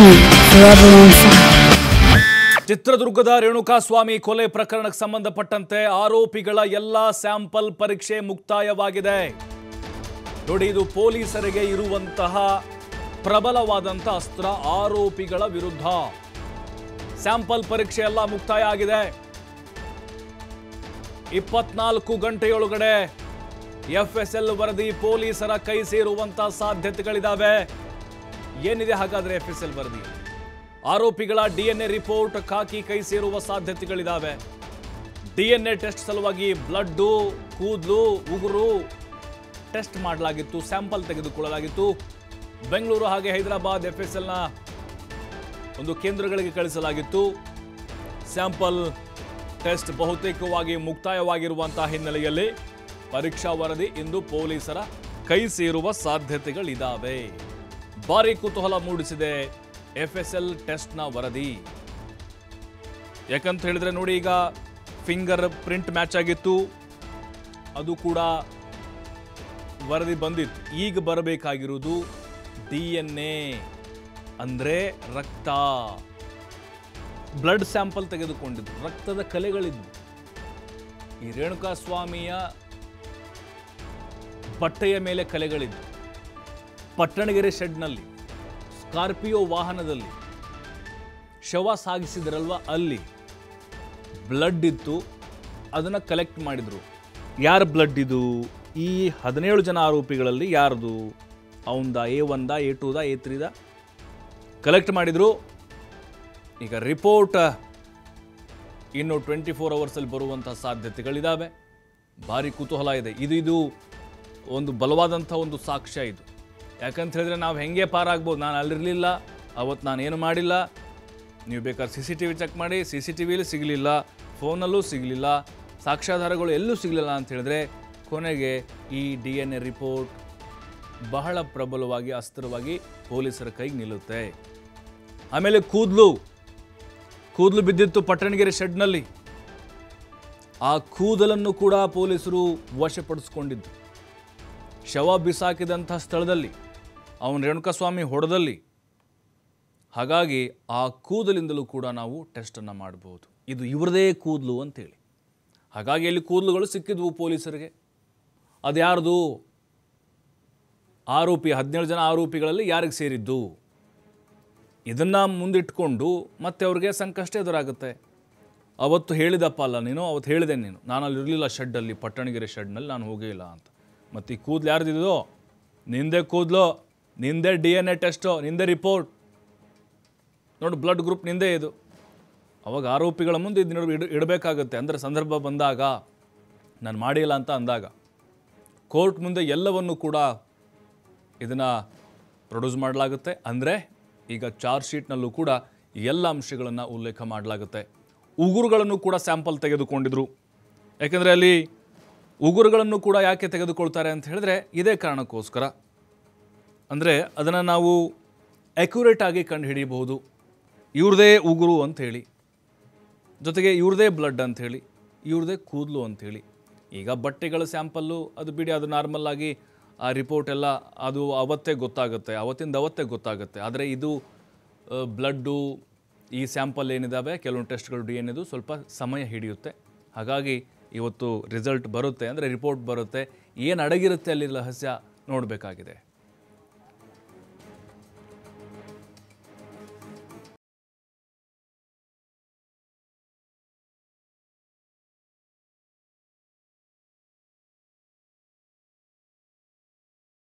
forever on fire. ಚಿತ್ರದುರ್ಗದ ರೇಣುಕಾಸ್ವಾಮಿ ಕೊಲೆ ಪ್ರಕರಣಕ್ಕೆ ಸಂಬಂಧಪಟ್ಟಂತೆ ಆರೋಪಿಗಳ ಎಲ್ಲ ಸ್ಯಾಂಪಲ್ ಪರೀಕ್ಷೆ ಮುಕ್ತಾಯವಾಗಿದೆ ನೋಡಿ ಇದು ಪೊಲೀಸರಿಗೆ ಇರುವಂತಹ ಪ್ರಬಲವಾದಂಥ ಅಸ್ತ್ರ ಆರೋಪಿಗಳ ವಿರುದ್ಧ ಸ್ಯಾಂಪಲ್ ಪರೀಕ್ಷೆ ಎಲ್ಲ ಮುಕ್ತಾಯ ಆಗಿದೆ ಇಪ್ಪತ್ನಾಲ್ಕು ಗಂಟೆಯೊಳಗಡೆ ಎಫ್ ಎಸ್ ಎಲ್ ವರದಿ ಪೊಲೀಸರ ಕೈ ಸೇರುವಂತ ಸಾಧ್ಯತೆಗಳಿದಾವೆ ಏನಿದೆ ಹಾಗಾದ್ರೆ ಎಫ್ ಎಸ್ ಎಲ್ ವರದಿ ಆರೋಪಿಗಳ ಡಿಎನ್ಎ ರಿಪೋರ್ಟ್ ಖಾಕಿ ಕೈ ಸೇರುವ ಸಾಧ್ಯತೆಗಳಿದಾವೆ ಡಿಎನ್ಎ ಟೆಸ್ಟ್ ಸಲುವಾಗಿ ಬ್ಲಡ್ಡು ಕೂದಲು ಉಗುರು ಟೆಸ್ಟ್ ಮಾಡಲಾಗಿತ್ತು ಸ್ಯಾಂಪಲ್ ತೆಗೆದುಕೊಳ್ಳಲಾಗಿತ್ತು ಬೆಂಗಳೂರು ಹಾಗೆ ಹೈದರಾಬಾದ್ ಎಫ್ ಎಸ್ ಎಲ್ನ ಒಂದು ಕೇಂದ್ರಗಳಿಗೆ ಕಳಿಸಲಾಗಿತ್ತು ಸ್ಯಾಂಪಲ್ ಟೆಸ್ಟ್ ಬಹುತೇಕವಾಗಿ ಮುಕ್ತಾಯವಾಗಿರುವಂತಹ ಹಿನ್ನೆಲೆಯಲ್ಲಿ ಪರೀಕ್ಷಾ ವರದಿ ಇಂದು ಪೊಲೀಸರ ಕೈ ಸೇರುವ ಸಾಧ್ಯತೆಗಳಿದಾವೆ ಭಾರಿ ಕುತೂಹಲ ಮೂಡಿಸಿದೆ ಎಫ್ ಎಸ್ ಎಲ್ ಟೆಸ್ಟ್ನ ವರದಿ ಯಾಕಂತ ಹೇಳಿದ್ರೆ ನೋಡಿ ಈಗ ಫಿಂಗರ್ ಪ್ರಿಂಟ್ ಮ್ಯಾಚ್ ಆಗಿತ್ತು ಅದು ಕೂಡ ವರದಿ ಬಂದಿತ್ತು ಈಗ ಬರಬೇಕಾಗಿರುವುದು ಡಿ ಎನ್ ಎ ಅಂದರೆ ರಕ್ತ ಬ್ಲಡ್ ಸ್ಯಾಂಪಲ್ ತೆಗೆದುಕೊಂಡಿದ್ದು ರಕ್ತದ ಕಲೆಗಳಿದ್ವು ಈ ರೇಣುಕಾ ಸ್ವಾಮಿಯ ಬಟ್ಟೆಯ ಮೇಲೆ ಕಲೆಗಳಿದ್ವು ಪಟ್ಟಣಗೆರೆ ಶೆಡ್ನಲ್ಲಿ ಸ್ಕಾರ್ಪಿಯೋ ವಾಹನದಲ್ಲಿ ಶವ ಸಾಗಿಸಿದ್ರಲ್ವ ಅಲ್ಲಿ ಬ್ಲಡ್ ಇತ್ತು ಅದನ್ನು ಕಲೆಕ್ಟ್ ಮಾಡಿದ್ರು ಯಾರ ಬ್ಲಡ್ ಇದು ಈ ಹದಿನೇಳು ಜನ ಆರೋಪಿಗಳಲ್ಲಿ ಯಾರ್ದು ಅವಂದ ಎ ಒಂದ ಎ ಟೂದ ಎ ತ್ರೀದ ಕಲೆಕ್ಟ್ ಮಾಡಿದ್ರು ಈಗ ರಿಪೋರ್ಟ್ ಇನ್ನು ಟ್ವೆಂಟಿ ಫೋರ್ ಅವರ್ಸಲ್ಲಿ ಬರುವಂಥ ಸಾಧ್ಯತೆಗಳಿದ್ದಾವೆ ಭಾರಿ ಕುತೂಹಲ ಇದೆ ಇದು ಇದು ಒಂದು ಬಲವಾದಂಥ ಒಂದು ಸಾಕ್ಷ್ಯ ಇದು ಯಾಕಂತ ಹೇಳಿದ್ರೆ ನಾವು ಹೆಂಗೆ ಪಾರಾಗ್ಬೋದು ನಾನು ಅಲ್ಲಿರಲಿಲ್ಲ ಅವತ್ತು ನಾನು ಏನು ಮಾಡಿಲ್ಲ ನೀವು ಬೇಕಾದ್ರೆ C C T V check ಮಾಡಿ ಸಿ ಸಿ ಟಿ ವಿಲಿ ಸಿಗಲಿಲ್ಲ ಫೋನಲ್ಲೂ ಸಿಗಲಿಲ್ಲ ಸಾಕ್ಷ್ಯಾಧಾರಗಳು ಎಲ್ಲೂ ಸಿಗಲಿಲ್ಲ ಅಂತ ಹೇಳಿದ್ರೆ ಕೊನೆಗೆ ಈ ಡಿ ಎನ್ ಎ ರಿಪೋರ್ಟ್ ಬಹಳ ಪ್ರಬಲವಾಗಿ ಅಸ್ತ್ರವಾಗಿ ಪೊಲೀಸರ ಕೈಗೆ ನಿಲ್ಲುತ್ತೆ ಆಮೇಲೆ ಕೂದಲು ಕೂದಲು ಬಿದ್ದಿತ್ತು ಪಟ್ಟಣಗೆರೆ ಶೆಡ್ನಲ್ಲಿ ಆ ಕೂದಲನ್ನು ಕೂಡ ಪೊಲೀಸರು ವಶಪಡಿಸ್ಕೊಂಡಿದ್ದು ಶವ ಬಿಸಾಕಿದಂಥ ಸ್ಥಳದಲ್ಲಿ ಅವನ ರೇಣುಕಸ್ವಾಮಿ ಹೊಡೆದಲ್ಲಿ ಹಾಗಾಗಿ ಆ ಕೂದಲಿಂದಲೂ ಕೂಡ ನಾವು ಟೆಸ್ಟನ್ನು ಮಾಡಬಹುದು ಇದು ಇವ್ರದೇ ಕೂದಲು ಅಂತೇಳಿ ಹಾಗಾಗಿ ಅಲ್ಲಿ ಕೂದಲುಗಳು ಸಿಕ್ಕಿದ್ವು ಪೊಲೀಸರಿಗೆ ಅದ್ಯಾರ್ದು ಆರೋಪಿ ಹದಿನೇಳು ಜನ ಆರೋಪಿಗಳಲ್ಲಿ ಯಾರಿಗೆ ಸೇರಿದ್ದು ಇದನ್ನು ಮುಂದಿಟ್ಕೊಂಡು ಮತ್ತೆ ಅವ್ರಿಗೆ ಸಂಕಷ್ಟ ಎದುರಾಗುತ್ತೆ ಅವತ್ತು ಹೇಳಿದಪ್ಪ ಅಲ್ಲ ನೀನು ಅವತ್ತು ಹೇಳಿದೆ ನೀನು ನಾನು ಅಲ್ಲಿ ಇರಲಿಲ್ಲ ಶೆಡ್ಡಲ್ಲಿ ಪಟ್ಟಣಗೆರೆ ಶೆಡ್ನಲ್ಲಿ ನಾನು ಹೋಗೇ ಇಲ್ಲ ಅಂತ ಮತ್ತು ಈ ಕೂದಲು ಯಾರ್ದಿದ್ದು ನಿಂದೆ ಕೂದಲು ನಿಂದೆ ಡಿ ಎನ್ ಎ ಟೆಸ್ಟು ನಿಂದೆ ರಿಪೋರ್ಟ್ ನೋಡು ಬ್ಲಡ್ ಗ್ರೂಪ್ ನಿಂದೆ ಇದು ಅವಾಗ ಆರೋಪಿಗಳ ಮುಂದೆ ಇದನ್ನ ಇಡ ಇಡಬೇಕಾಗತ್ತೆ ಅಂದರೆ ಸಂದರ್ಭ ಬಂದಾಗ ನಾನು ಮಾಡಿಲ್ಲ ಅಂತ ಅಂದಾಗ ಕೋರ್ಟ್ ಮುಂದೆ ಎಲ್ಲವನ್ನು ಕೂಡ ಇದನ್ನು ಪ್ರೊಡ್ಯೂಸ್ ಮಾಡಲಾಗುತ್ತೆ ಅಂದರೆ ಈಗ ಚಾರ್ಜ್ ಶೀಟ್ನಲ್ಲೂ ಕೂಡ ಎಲ್ಲ ಅಂಶಗಳನ್ನು ಉಲ್ಲೇಖ ಮಾಡಲಾಗುತ್ತೆ ಉಗುರುಗಳನ್ನು ಕೂಡ ಸ್ಯಾಂಪಲ್ ತೆಗೆದುಕೊಂಡಿದ್ರು ಯಾಕೆಂದರೆ ಅಲ್ಲಿ ಉಗುರುಗಳನ್ನು ಕೂಡ ಯಾಕೆ ತೆಗೆದುಕೊಳ್ತಾರೆ ಅಂತ ಹೇಳಿದ್ರೆ ಇದೇ ಕಾರಣಕ್ಕೋಸ್ಕರ ಅಂದರೆ ಅದನ್ನು ನಾವು ಅಕ್ಯುರೇಟ್ ಆಗಿ ಕಂಡು ಹಿಡಿಯಬಹುದು ಇವ್ರದೇ ಉಗುರು ಅಂಥೇಳಿ ಜೊತೆಗೆ ಇವ್ರದೇ ಬ್ಲಡ್ ಅಂಥೇಳಿ ಇವ್ರದೇ ಕೂದಲು ಅಂಥೇಳಿ ಈಗ ಬಟ್ಟೆಗಳ ಸ್ಯಾಂಪಲ್ಲು ಅದು ಬಿಡಿ ಅದು ನಾರ್ಮಲ್ ಆಗಿ ಆ ರಿಪೋರ್ಟ್ ಎಲ್ಲ ಅದು ಅವತ್ತೇ ಗೊತ್ತಾಗುತ್ತೆ ಅವತ್ತಿಂದ ಅವತ್ತೇ ಗೊತ್ತಾಗುತ್ತೆ ಆದರೆ ಇದು ಬ್ಲಡ್ಡು ಈ ಸ್ಯಾಂಪಲ್ ಏನಿದ್ದಾವೆ ಕೆಲವೊಂದು ಟೆಸ್ಟ್ಗಳು ಡಿ ಎನ್ ಎದು ಸ್ವಲ್ಪ ಸಮಯ ಹಿಡಿಯುತ್ತೆ ಹಾಗಾಗಿ ಇವತ್ತು ರಿಸಲ್ಟ್ ಬರುತ್ತೆ ಅಂದರೆ ರಿಪೋರ್ಟ್ ಬರುತ್ತೆ ಏನು ಅಡಗಿರುತ್ತೆ ಅಲ್ಲಿ ರಹಸ್ಯ ನೋಡಬೇಕಾಗಿದೆ